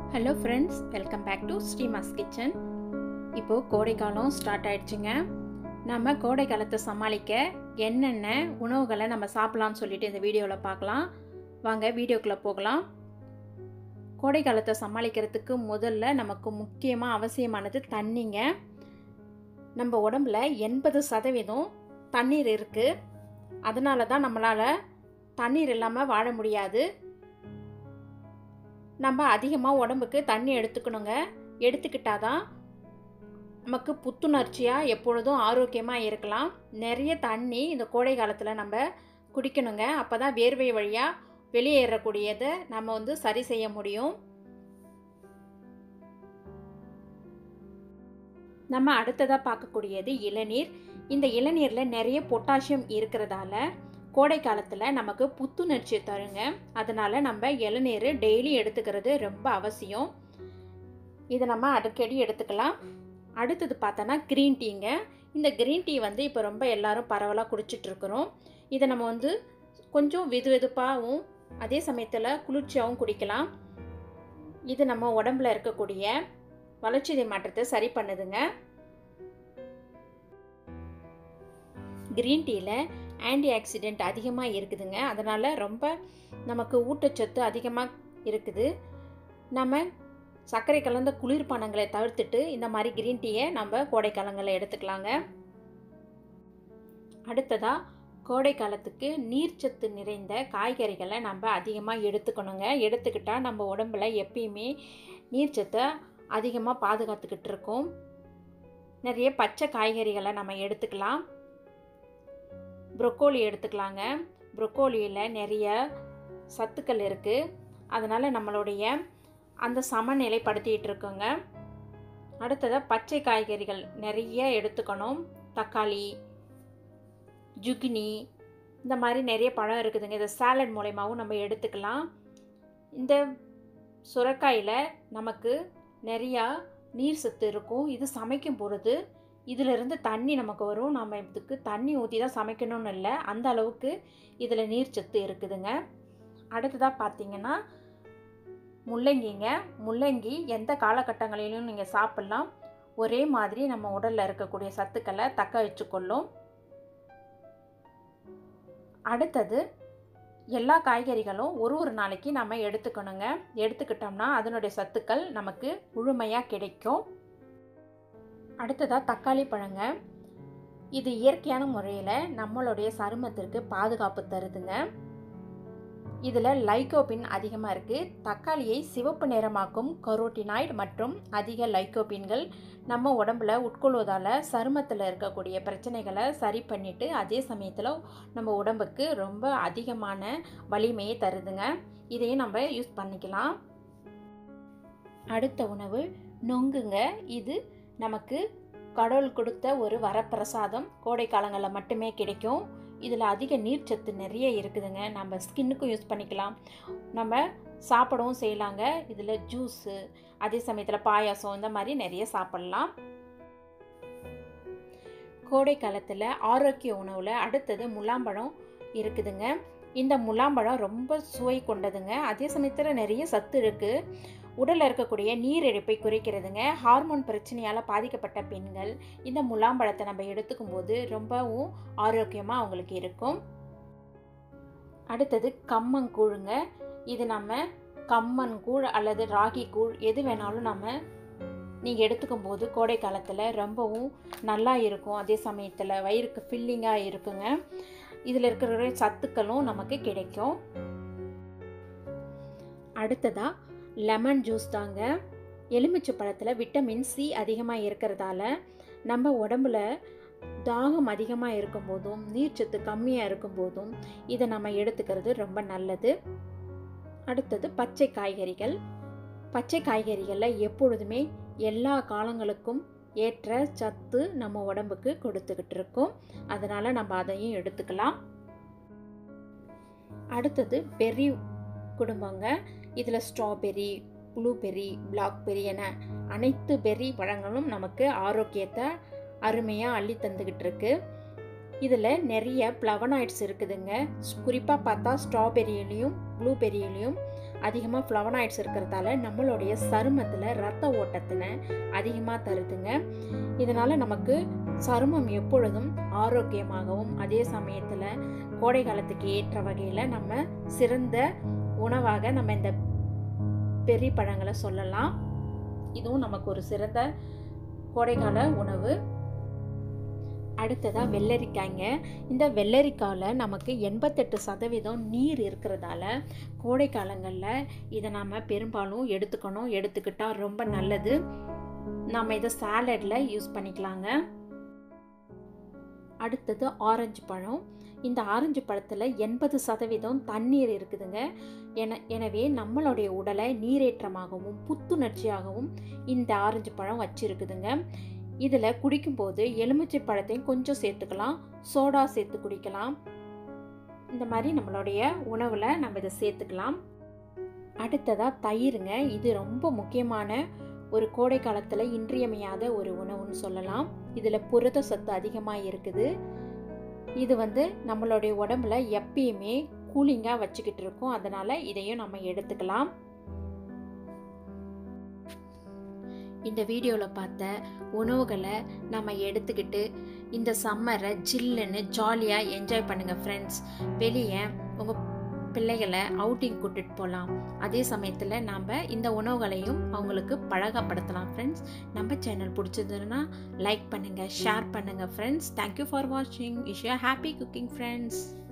hello friends welcome back to Sreema's kitchen இப்போது கோடைக்காலம் start ஆயிடுச்சுங்க நம்ம கோடை காலத்தை சமாளிக்க என்னென்ன உணவுகளை நம்ம சாப்பிட்லான்னு சொல்லிட்டு இந்த வீடியோவில் பார்க்கலாம் வாங்க வீடியோக்குள்ளே போகலாம் கோடை காலத்தை சமாளிக்கிறதுக்கு முதல்ல நமக்கு முக்கியமாக அவசியமானது தண்ணிங்க நம்ம உடம்புல எண்பது சதவீதம் தண்ணீர் இருக்குது அதனால தான் நம்மளால் தண்ணீர் இல்லாமல் வாழ முடியாது நம்ம அதிகமாக உடம்புக்கு தண்ணி எடுத்துக்கணுங்க எடுத்துக்கிட்டாதான் நமக்கு புத்துணர்ச்சியாக எப்பொழுதும் ஆரோக்கியமாக இருக்கலாம் நிறைய தண்ணி இந்த கோடை காலத்தில் நம்ம குடிக்கணுங்க அப்போ தான் வேர்வை வழியாக வெளியேறக்கூடியதை நம்ம வந்து சரி செய்ய முடியும் நம்ம அடுத்ததாக பார்க்கக்கூடியது இளநீர் இந்த இளநீரில் நிறைய பொட்டாசியம் இருக்கிறதால கோடை காலத்தில் நமக்கு புத்துணர்ச்சி தருங்க அதனால் நம்ம இளநீர் டெய்லி எடுத்துக்கிறது ரொம்ப அவசியம் இதை நம்ம அடிக்கடி எடுத்துக்கலாம் அடுத்தது பார்த்தோன்னா க்ரீன் டீங்க இந்த க்ரீன் டீ வந்து இப்போ ரொம்ப எல்லாரும் பரவலாக குடிச்சிட்ருக்குறோம் இதை நம்ம வந்து கொஞ்சம் வெது வெதுப்பாகவும் அதே சமயத்தில் குளிர்ச்சியாகவும் குடிக்கலாம் இது நம்ம உடம்புல இருக்கக்கூடிய வளர்ச்சிதை மாற்றத்தை சரி பண்ணுதுங்க க்ரீன் டீயில் ஆன்டி ஆக்சிடெண்ட் அதிகமாக இருக்குதுங்க அதனால் ரொம்ப நமக்கு ஊட்டச்சத்து அதிகமாக இருக்குது நம்ம சர்க்கரை கலந்த குளிர்பானங்களை தவிர்த்துட்டு இந்த மாதிரி க்ரீன் டீயை நம்ம கோடை காலங்களில் எடுத்துக்கலாங்க அடுத்ததாக கோடை காலத்துக்கு நீர்ச்சத்து நிறைந்த காய்கறிகளை நம்ம அதிகமாக எடுத்துக்கணுங்க எடுத்துக்கிட்டால் நம்ம உடம்புல எப்பயுமே நீர்ச்சத்தை அதிகமாக பாதுகாத்துக்கிட்டு இருக்கோம் நிறைய பச்சை காய்கறிகளை நம்ம எடுத்துக்கலாம் ப்ரொக்கோலி எடுத்துக்கலாங்க ப்ரொக்கோலியில் நிறைய சத்துக்கள் இருக்குது அதனால் நம்மளுடைய அந்த சமநிலைப்படுத்திகிட்டு இருக்கோங்க அடுத்ததாக பச்சை காய்கறிகள் நிறைய எடுத்துக்கணும் தக்காளி ஜுகினி இந்த மாதிரி நிறைய பழம் இருக்குதுங்க இதை சாலட் மூலயமாவும் நம்ம எடுத்துக்கலாம் இந்த சுரக்காயில் நமக்கு நிறையா நீர் சத்து இருக்கும் இது சமைக்கும் பொழுது இதிலிருந்து தண்ணி நமக்கு வரும் நம்ம இதுக்கு தண்ணி ஊற்றி தான் சமைக்கணும்னு இல்லை அந்த அளவுக்கு இதில் நீர் சத்து இருக்குதுங்க அடுத்ததாக பார்த்தீங்கன்னா முள்ளங்கிங்க முள்ளங்கி எந்த காலகட்டங்களிலும் நீங்கள் சாப்பிட்லாம் ஒரே மாதிரி நம்ம உடலில் இருக்கக்கூடிய சத்துக்களை தக்க வச்சுக்கொள்ளும் அடுத்தது எல்லா காய்கறிகளும் ஒரு ஒரு நாளைக்கு நம்ம எடுத்துக்கணுங்க எடுத்துக்கிட்டோம்னா அதனுடைய சத்துக்கள் நமக்கு முழுமையாக கிடைக்கும் அடுத்ததாக தக்காளி பழங்க இது இயற்கையான முறையில் நம்மளுடைய சருமத்திற்கு பாதுகாப்பு தருதுங்க இதில் லைக்கோபின் அதிகமாக இருக்குது தக்காளியை சிவப்பு நிறமாக்கும் கரோட்டினாய்டு மற்றும் அதிக லைக்கோபின்கள் நம்ம உடம்புல உட்கொள்வதால் சருமத்தில் இருக்கக்கூடிய பிரச்சனைகளை சரி பண்ணிவிட்டு அதே சமயத்தில் நம்ம உடம்புக்கு ரொம்ப அதிகமான வலிமையை தருதுங்க இதையும் நம்ம யூஸ் பண்ணிக்கலாம் அடுத்த உணவு நொங்குங்க இது நமக்கு கடவுள் கொடுத்த ஒரு வரப்பிரசாதம் கோடை காலங்களில் மட்டுமே கிடைக்கும் இதில் அதிக நீர்ச்சத்து நிறைய இருக்குதுங்க நம்ம ஸ்கின்னுக்கும் யூஸ் பண்ணிக்கலாம் நம்ம சாப்பிடவும் செய்யலாங்க இதில் ஜூஸு அதே சமயத்தில் பாயாசம் இந்த மாதிரி நிறைய சாப்பிட்லாம் கோடை காலத்தில் ஆரோக்கிய உணவில் அடுத்தது முலாம்பழம் இருக்குதுங்க இந்த முலாம்பழம் ரொம்ப சுவை கொண்டதுங்க அதே சமயத்தில் நிறைய சத்து இருக்குது உடலில் இருக்கக்கூடிய நீரிழப்பை குறைக்கிறதுங்க ஹார்மோன் பிரச்சனையால் பாதிக்கப்பட்ட பெண்கள் இந்த முலாம்பழத்தை நம்ம எடுத்துக்கும் போது ரொம்பவும் ஆரோக்கியமாக அவங்களுக்கு இருக்கும் அடுத்தது கம்மங்கூழுங்க இது நம்ம கம்மன் கூழ் அல்லது ராகி கூழ் எது வேணாலும் நம்ம நீங்கள் எடுத்துக்கும் போது கோடை காலத்தில் ரொம்பவும் நல்லா இருக்கும் அதே சமயத்தில் வயிறுக்கு ஃபில்லிங்காக இருக்குங்க இதில் இருக்கிற சத்துக்களும் நமக்கு கிடைக்கும் அடுத்ததாக லெமன் ஜூஸ் தாங்க எலுமிச்சை பழத்தில் விட்டமின் சி அதிகமாக இருக்கிறதால நம்ம உடம்புல தாகம் அதிகமாக இருக்கும்போதும் நீர்ச்சத்து கம்மியாக இருக்கும்போதும் இதை நம்ம எடுத்துக்கிறது ரொம்ப நல்லது அடுத்தது பச்சை காய்கறிகள் பச்சை காய்கறிகளில் எப்பொழுதுமே எல்லா காலங்களுக்கும் ஏற்ற சத்து நம்ம உடம்புக்கு கொடுத்துக்கிட்டு இருக்கோம் அதனால் நம்ம அதையும் எடுத்துக்கலாம் அடுத்தது பெர்ரி குடும்பங்க இதில் ஸ்ட்ராபெரி ப்ளூபெர்ரி பிளாக்பெர்ரி என அனைத்து பெர்ரி பழங்களும் நமக்கு ஆரோக்கியத்தை அருமையாக அள்ளி தந்துக்கிட்டு இருக்கு இதில் நிறைய ப்ளவனாய்ட்ஸ் இருக்குதுங்க குறிப்பாக பார்த்தா ஸ்ட்ராபெரியிலையும் ப்ளூபெரியிலையும் அதிகமாக ஃப்ளவனாய்ட்ஸ் இருக்கிறதால நம்மளுடைய சருமத்தில் ரத்த ஓட்டத்தினை அதிகமாக தருதுங்க இதனால் நமக்கு சருமம் எப்பொழுதும் ஆரோக்கியமாகவும் அதே சமயத்தில் கோடை காலத்துக்கு ஏற்ற வகையில் நம்ம சிறந்த உணவாக நம்ம இந்த பெரிய பழங்களை சொல்லலாம் இதுவும் நமக்கு ஒரு சிறந்த கோடைக்கால உணவு அடுத்ததாக வெள்ளரிக்காய்ங்க இந்த வெள்ளரிக்காயில் நமக்கு எண்பத்தெட்டு சதவீதம் நீர் இருக்கிறதால கோடை காலங்களில் இதை நாம் பெரும்பாலும் எடுத்துக்கணும் எடுத்துக்கிட்டால் ரொம்ப நல்லது நம்ம இதை சாலடில் யூஸ் பண்ணிக்கலாங்க அடுத்தது ஆரஞ்சு பழம் இந்த ஆரஞ்சு பழத்தில் எண்பது சதவீதம் தண்ணீர் இருக்குதுங்க என எனவே நம்மளுடைய உடலை நீரேற்றமாகவும் புத்துணர்ச்சியாகவும் இந்த ஆரஞ்சு பழம் வச்சிருக்குதுங்க இதில் குடிக்கும்போது எலுமிச்சை பழத்தையும் கொஞ்சம் சேர்த்துக்கலாம் சோடா சேர்த்து குடிக்கலாம் இந்த மாதிரி நம்மளுடைய உணவில் நம்ம இதை சேர்த்துக்கலாம் அடுத்ததாக தயிருங்க இது ரொம்ப முக்கியமான ஒரு கோடை காலத்தில் இன்றியமையாத ஒரு உணவுன்னு சொல்லலாம் இதில் புரத சத்து அதிகமாக இருக்குது இது வந்து நம்மளுடைய உடம்புல எப்பயுமே கூலிங்காக வச்சுக்கிட்டு இருக்கோம் அதனால் இதையும் நம்ம எடுத்துக்கலாம் இந்த வீடியோவில் பார்த்த உணவுகளை நம்ம எடுத்துக்கிட்டு இந்த சம்மரை ஜில்லுன்னு ஜாலியாக என்ஜாய் பண்ணுங்கள் ஃப்ரெண்ட்ஸ் வெளியே உங்கள் பிள்ளைகளை அவுட்டிங் கூட்டிகிட்டு போகலாம் அதே சமயத்தில் நாம் இந்த உணவுகளையும் அவங்களுக்கு பழகப்படுத்தலாம் ஃப்ரெண்ட்ஸ் நம்ம சேனல் பிடிச்சதுன்னா லைக் பண்ணுங்கள் ஷேர் பண்ணுங்கள் ஃப்ரெண்ட்ஸ் தேங்க்யூ ஃபார் வாட்சிங் இஷ் ஹாப்பி குக்கிங் ஃப்ரெண்ட்ஸ்